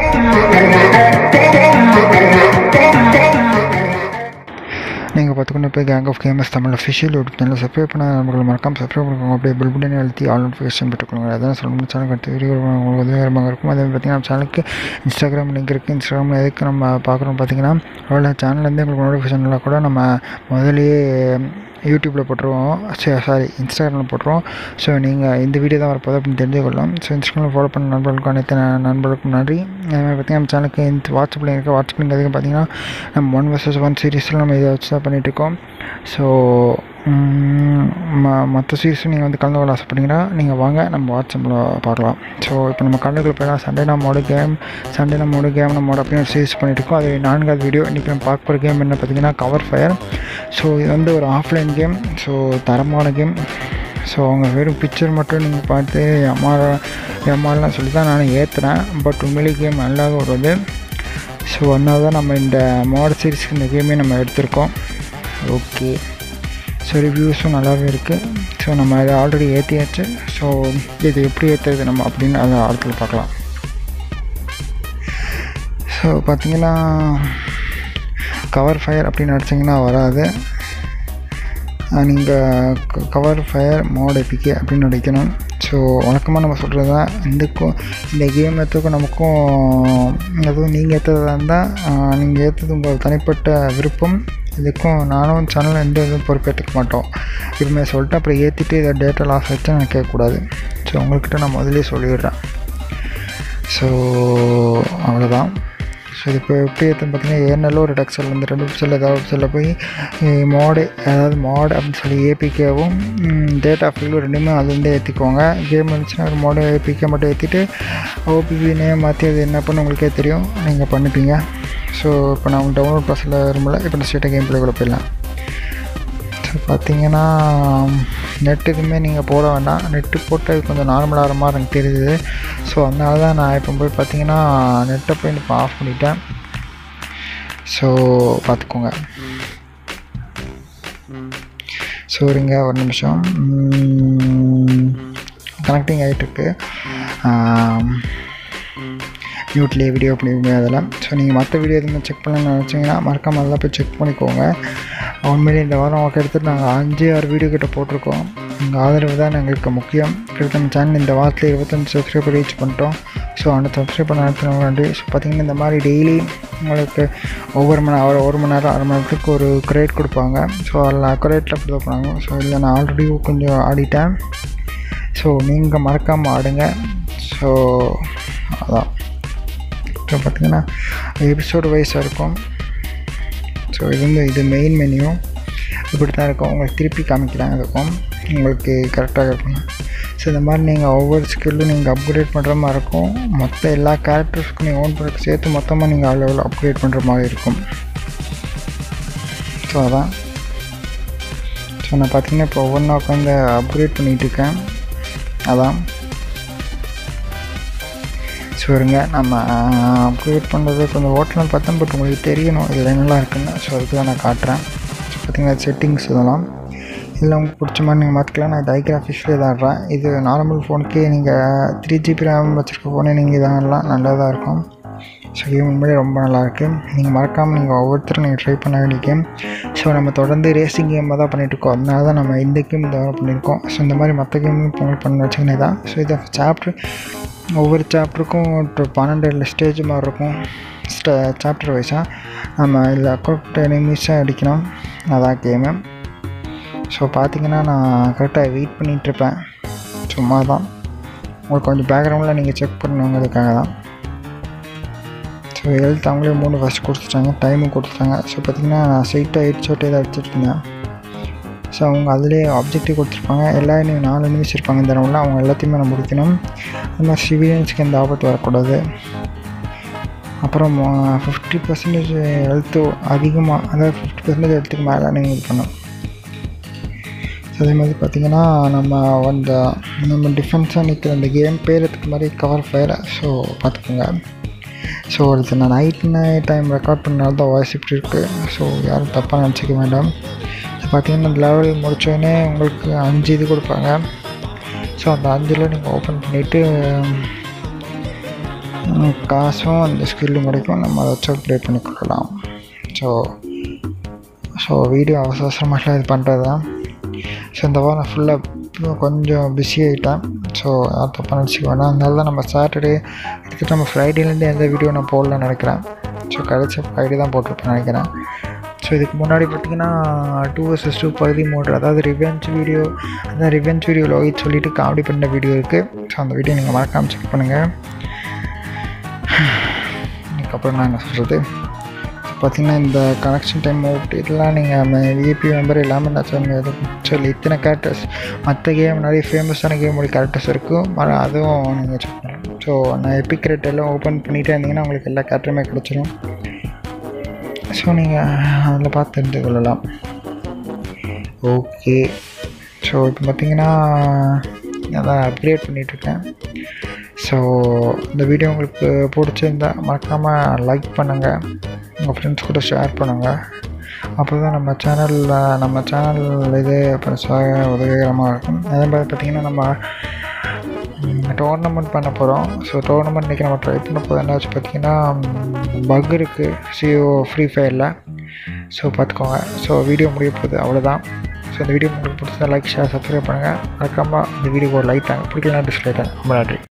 நீங்கள் பார்த்துக்கொண்டு போய் gang of games Tamil official YouTube channel subscribe பண்ண நண்பர்கள் மறக்காம சப்ஸ்கிரைப் பண்ணிக்கோங்க அப்படியே பில் பட்டன் அழுத்தி ஆல் நோட்டிஃபிகேஷன் பெற்றுக்கொள்ளுங்க அதான் சொல்லணும் சேனல் அடுத்த வீடியோ உங்களுக்கு உதவிகரமாக இருக்கும் அதே மாதிரி பார்த்தீங்கன்னா நம்ம சேனலுக்கு இன்ஸ்டாகிராம் லிங்க் இருக்குது இன்ஸ்டாகிராமில் எதுக்கு நம்ம பார்க்குறோம் பார்த்தீங்கன்னா அவ்வளோ சேனல்லேருந்து உங்களுக்கு நோட்டிஃபிகேஷன்லாம் கூட நம்ம முதல்லயே யூடியூப்பில் போட்டுருவோம் சரி சாரி இன்ஸ்டாகிராமில் போட்டுருவோம் ஸோ நீங்கள் இந்த வீடியோ தான் வரப்போகுது அப்படின்னு தெரிஞ்சுக்கொள்ளலாம் ஸோ இன்ஸ்டாகிராமில் ஃபாலோ பண்ண நண்பர்களுக்கும் அனைத்து ந- நண்பர்களுக்கும் நன்றி அதே மாதிரி பார்த்தீங்கன்னா நம்ம சேனலுக்கு இந்த வாட்ஸ்அப்பில் இருக்க வாட்ஸ்அப் லிங்க் அதிகம் பார்த்தீங்கன்னா நம்ம ஒன் வர்சஸ் ஒன் சீரீஸில் நம்ம இதை வச்சு தான் பண்ணிகிட்ருக்கோம் ஸோ ம மற்ற சீரீஸும் நீங்கள் வந்து கலந்து கொள்ள ஆசைப்பட்டீங்கன்னா நீங்கள் வாங்க நம்ம வாட்ஸ்அப்பில் பார்க்கலாம் ஸோ இப்போ நம்ம கலந்துக்குள்ள போயிடலாம் சண்டே நம்மளோட கேம் சண்டே நம்மளோட கேம் நம்மளோட அப்படின்னு ஒரு சீரீஸ் பண்ணிகிட்ருக்கோம் அது நான்காவது வீடியோ இன்றைக்கி நம்ம பார்க்க போகிற கேம் என்ன பார்த்தீங்கன்னா கவர் ஃபயர் ஸோ இது வந்து ஒரு ஆஃப்லைன் கேம் ஸோ தரமான கேம் ஸோ அவங்க வெறும் பிக்சர் மட்டும் நீங்கள் பார்த்து எம்ஆர் எம்ஆர்லாம் சொல்லி தான் நான் ஏற்றுறேன் பட் உண்மையிலே கேம் நல்லா வருது ஸோ அதனால தான் நம்ம இந்த மாடல் சீரிஸ்க்கு இந்த கேமே நம்ம எடுத்திருக்கோம் ஓகே ஸோ ரிவ்யூஸும் நல்லாவே இருக்குது ஸோ நம்ம அதை ஆல்ரெடி ஏற்றியாச்சு ஸோ இது எப்படி ஏற்றுறது நம்ம அப்படின்னு அதை அடுத்துல பார்க்கலாம் ஸோ பார்த்தீங்கன்னா கவர் ஃபயர் அப்படின்னு அடிச்சிங்கன்னா வராது நீங்கள் கவர் ஃபயர் மோட் எபிகே அப்படின்னு அடிக்கணும் ஸோ வழக்கமாக நம்ம சொல்கிறது தான் இதுக்கும் இந்த கேம் ஏற்றுக்கும் நமக்கும் அதுவும் நீங்கள் ஏற்றுறதா இருந்தால் நீங்கள் ஏற்றது உங்கள் தனிப்பட்ட விருப்பம் இதுக்கும் நானும் சேனல் எந்த இதுவும் பொறுப்பேற்றுக்க மாட்டோம் இதுமே சொல்லிட்டு அப்புறம் ஏற்றிட்டு இதை டேட்டா லாஸ் வச்சு நான் கேட்கக்கூடாது ஸோ உங்கள்கிட்ட நான் முதலே சொல்லிடுறேன் ஸோ அவ்வளோதான் ஸோ இது இப்போ எப்படி ஏற்றுன்னு பார்த்தீங்கன்னா ஏர்னலோ ஒரு டெக்ஸல் இந்த ரெண்டு பிக்சல் ஏதாவது பிக்சலில் போய் மாடு அதாவது மாடு அப்படின்னு சொல்லி ஏபிகேவும் டேட்டா ஃபீலும் ரெண்டுமே அதுலேருந்து ஏற்றிக்கோங்க கேம் இருந்துச்சுன்னா ஒரு மாடு ஏபிகே மட்டும் ஏற்றிட்டு ஓபிபி நேம் மாற்றி அது என்ன பண்ணு உங்களுக்கே தெரியும் நீங்கள் பண்ணிப்பீங்க ஸோ இப்போ நான் உங்களுக்கு டவுன்லோட் ப்ராசஸில் வரும்போது இப்போ நான் ஸ்ட்ரெயிட்டாக கேம் பிளேக்குள்ளே போயிடலாம் ஸோ பார்த்தீங்கன்னா நெட் எதுவுமே நீங்கள் போட வேண்டாம் நெட்டு போட்டு அது கொஞ்சம் நார்மலாகிற மாதிரி எனக்கு தெரியுது ஸோ அதனால தான் நான் இப்போ போய் பார்த்தீங்கன்னா நெட்டை போய் இப்போ ஆஃப் பண்ணிட்டேன் ஸோ பார்த்துக்கோங்க ஸோ இருங்க ஒரு நிமிஷம் கனெக்டிங் ஆகிட்டுருக்கு மியூட்லேயே வீடியோ பண்ணிருங்க அதெல்லாம் ஸோ நீங்கள் மற்ற வீடியோ எதுவுமே செக் பண்ணணும்னு நினச்சிங்கன்னா மறக்காம அதெல்லாம் போய் செக் பண்ணிக்கோங்க உண்மையிலே இந்த வாரம் ஒர்க் எடுத்துட்டு நாங்கள் அஞ்சு ஆறு வீடியோ கிட்ட போட்டிருக்கோம் உங்கள் ஆதரவு தான் எங்களுக்கு முக்கியம் கிட்டத்தட்ட நம்ம சேனல் இந்த வாரத்தில் இருபத்தஞ்சு சப்ஸ்கிரைபர் ரீச் பண்ணிட்டோம் ஸோ அந்த சப்ஸ்கிரைப் பண்ண நடத்தினவங்க நன்றி ஸோ பார்த்தீங்கன்னா இந்த மாதிரி டெய்லி உங்களுக்கு ஒவ்வொரு மணி நேரம் ஒரு மணி நேரம் அரை மணி நேரத்துக்கு ஒரு கிரேட் கொடுப்பாங்க ஸோ அதில் அக்குரேட்டில் அப்படி தான் பண்ணாங்க ஸோ இதில் நான் ஆல்ரெடி கொஞ்சம் ஆடிட்டேன் ஸோ நீங்கள் மறக்காமல் ஆடுங்க ஸோ அதான் இப்போ பார்த்தீங்கன்னா எபிசோடு வைஸாக இருக்கும் ஸோ இது வந்து இது மெயின் மெனியூ இப்படி தான் இருக்கும் உங்களுக்கு திருப்பி காமிக்கிறாங்க இருக்கும் உங்களுக்கு கரெக்டாக இருக்கும் ஸோ இந்த மாதிரி நீங்கள் ஒவ்வொரு ஸ்கில்லும் நீங்கள் அப்கிரேட் பண்ணுற மாதிரி இருக்கும் மொத்த எல்லா கேரக்டர்ஸ்க்கும் நீங்கள் ஓன் பண்ணுறதுக்கு சேர்த்து மொத்தமாக நீங்கள் அவ்வளோ எவ்வளோ அப்கிரேட் பண்ணுற மாதிரி இருக்கும் ஸோ அதான் ஸோ நான் பார்த்தீங்கன்னா இப்போ ஒவ்வொன்றா உட்காந்து அப்கிரேட் பண்ணிகிட்டு இருக்கேன் அதான் ஸோ இருங்க நம்ம அப்கிரேட் பண்ணுறது கொஞ்சம் ஓட்டலாம் பார்த்தேன் பட் உங்களுக்கு தெரியணும் இதில் என்னெல்லாம் இருக்குன்னு ஸோ அதுக்கு தான் நான் காட்டுறேன் ஸோ பார்த்தீங்கன்னா செட்டிங்ஸ் இதெல்லாம் இதில் உங்களுக்கு பிடிச்ச மாதிரி நீங்கள் மாற்றிக்கலாம் நான் இது ஐகிராஃபிக்ஸில் இதாடுறேன் இது நார்மல் ஃபோனுக்கே நீங்கள் த்ரீ ஜிபி ரேம் வச்சுருக்க ஃபோனே நீங்கள் இதாகலாம் நல்லதாக இருக்கும் ஸோ கேம் உண்மையிலே ரொம்ப நல்லாயிருக்கு நீங்கள் மறக்காமல் நீங்கள் ஒவ்வொருத்தரும் நீங்கள் ட்ரை பண்ண வேண்டிய கேம் ஸோ நம்ம தொடர்ந்து ரேசிங் கேமாக தான் பண்ணிட்டு இருக்கோம் அதனால தான் நம்ம இந்த கேம் டெவலப் பண்ணியிருக்கோம் ஸோ இந்த மாதிரி மற்ற கேமும் உங்களுக்கு பண்ண வச்சுக்கினே தான் ஸோ இதை சாப்டர் ஒவ்வொரு சாப்டருக்கும் ஒரு பன்னெண்டு ஸ்டேஜ் மாதிரி இருக்கும் ஸ்ட சாப்டர் வைஸாக நம்ம இதில் அக்கௌண்ட் எனிமீஸாக அடிக்கணும் அதான் கேமு ஸோ பார்த்தீங்கன்னா நான் கரெக்டாக வெயிட் பண்ணிகிட்ருப்பேன் சும்மா தான் உங்களுக்கு கொஞ்சம் பேக்ரவுண்டில் நீங்கள் செக் பண்ணுங்கிறதுக்காக தான் ஸோ ஹெல்த் அவங்களே மூணு ஃபஸ்ட் கொடுத்துட்டாங்க டைமும் கொடுத்துட்டாங்க ஸோ பார்த்தீங்கன்னா நான் ஸ்ட்ரைட்டாக ஹெட் ஷாட் ஏதாவது அடிச்சிட்டு இருந்தேன் ஸோ அவங்க அதிலே ஆப்ஜெக்டிவ் கொடுத்துருப்பாங்க எல்லா இனிமே நாலு நிமிஷம் இருப்பாங்க இந்த ரவுண்டில் அவங்க எல்லாத்தையுமே நம்ம முடிக்கணும் அது மாதிரி சிவிலியன்ஸ்க்கு எந்த ஆபத்து வரக்கூடாது அப்புறம் ஃபிஃப்டி பர்சன்டேஜ் ஹெல்த்து அதிகமாக அதாவது ஃபிஃப்டி பர்சன்டேஜ் ஹெல்த்துக்கு மேலே நீங்கள் இது பண்ணணும் ஸோ அதே மாதிரி பார்த்தீங்கன்னா நம்ம அந்த நம்ம டிஃபென்ஸாக நிற்கிற அந்த கேம் பேரத்துக்கு மாதிரி கவர் ஃபயர் ஸோ பார்த்துக்கோங்க ஸோ அது நான் நைட் நைட் டைம் ரெக்கார்ட் பண்ணனால தான் வாய்ஸ் இப்படி இருக்குது ஸோ யாரும் தப்பாக நினச்சிக்க வேண்டாம் ஸோ பார்த்தீங்கன்னா லெவல் முடித்தோடனே உங்களுக்கு அஞ்சு இது கொடுப்பாங்க ஸோ அந்த அஞ்சில் நீங்கள் ஓப்பன் பண்ணிவிட்டு ம், காசும் அந்த ஸ்கில்லும் கிடைக்கும் நம்ம அதை வச்சு அப்டேட் பண்ணி கொடுக்கலாம் ஸோ ஸோ வீடியோ அவசர அவசரமாக இது பண்ணுறது தான் ஸோ இந்த வாரம் ஃபுல்லாக கொஞ்சம் பிஸி ஆகிட்டேன் ஸோ யார் தப்பாக நினச்சிக்க வேணாம் அதனால தான் நம்ம சாட்டர்டே இதுக்கு நம்ம ஃப்ரைடேலேருந்து எந்த வீடியோ நான் போடலன்னு நினைக்கிறேன் ஸோ கடைசி ஃப்ரைடே தான் போட்டிருப்பேன் நினைக்கிறேன் ஸோ இதுக்கு முன்னாடி பார்த்தீங்கன்னா டூ வர்சஸ் டூ பகுதி மூன்று அதாவது ரிவெஞ்ச் வீடியோ அந்த ரிவெஞ்ச் வீடியோ லோகித் சொல்லிட்டு காமெடி பண்ண வீடியோ இருக்குது ஸோ அந்த வீடியோ நீங்கள் மறக்காமல் செக் பண்ணுங்கள் அதுக்கப்புறம் நான் என்ன சொல்கிறது பார்த்தீங்கன்னா இந்த கனெக்ஷன் டைம் அவுட் இதெல்லாம் நீங்கள் விஐபி மெம்பர் இல்லாமல் என்ன சொல்லுங்க சொல்லி இத்தனை கேரக்டர்ஸ் மற்ற கேம் நிறைய ஃபேமஸான கேமோட கேரக்டர்ஸ் இருக்கும் ம- அதுவும் நீங்கள் செக் பண்ணலாம் ஸோ நான் எபிக் ரேட் எல்லாம் ஓப்பன் பண்ணிகிட்டே இருந்தீங்கன்னா உங்களுக்கு எல்லா கேரக்டருமே கிடச்சிரும் ஸோ நீங்கள் அதில் பார்த்து தெரிந்து கொள்ளலாம் ஓகே ஸோ இப்போ பார்த்தீங்கன்னா அதான் அப்கிரேட் பண்ணிகிட்ருக்கேன் ஸோ இந்த வீடியோ உங்களுக்கு பிடிச்சிருந்தா மறக்காமல் லைக் பண்ணுங்கள் உங்கள் ஃப்ரெண்ட்ஸ் கூட ஷேர் பண்ணுங்கள் அப்போ தான் நம்ம சேனலில் நம்ம சேனல் இது பெருசாக உதவிகரமாக இருக்கும் அதே மாதிரி பார்த்திங்கன்னா நம்ம டோர்னமெண்ட் பண்ண போகிறோம் ஸோ டோர்னமெண்ட் இன்றைக்கி நம்ம ட்ரை பண்ண போகிறது என்னாச்சு பார்த்தீங்கன்னா பக் இருக்குது சிஓ ஃப்ரீ ஃபயரில் ஸோ பார்த்துக்கோங்க ஸோ வீடியோ முடிய போகுது அவ்வளோதான் ஸோ இந்த வீடியோ உங்களுக்கு பிடிச்சதா லைக் ஷேர் சப்ஸ்கிரைப் பண்ணுங்கள் மறக்காமல் இந்த வீடியோக்கு ஒரு லைக் தாங்க பிடிக்கலாம் டிஸ்லைக் தாங்க ரொம்ப நன்றி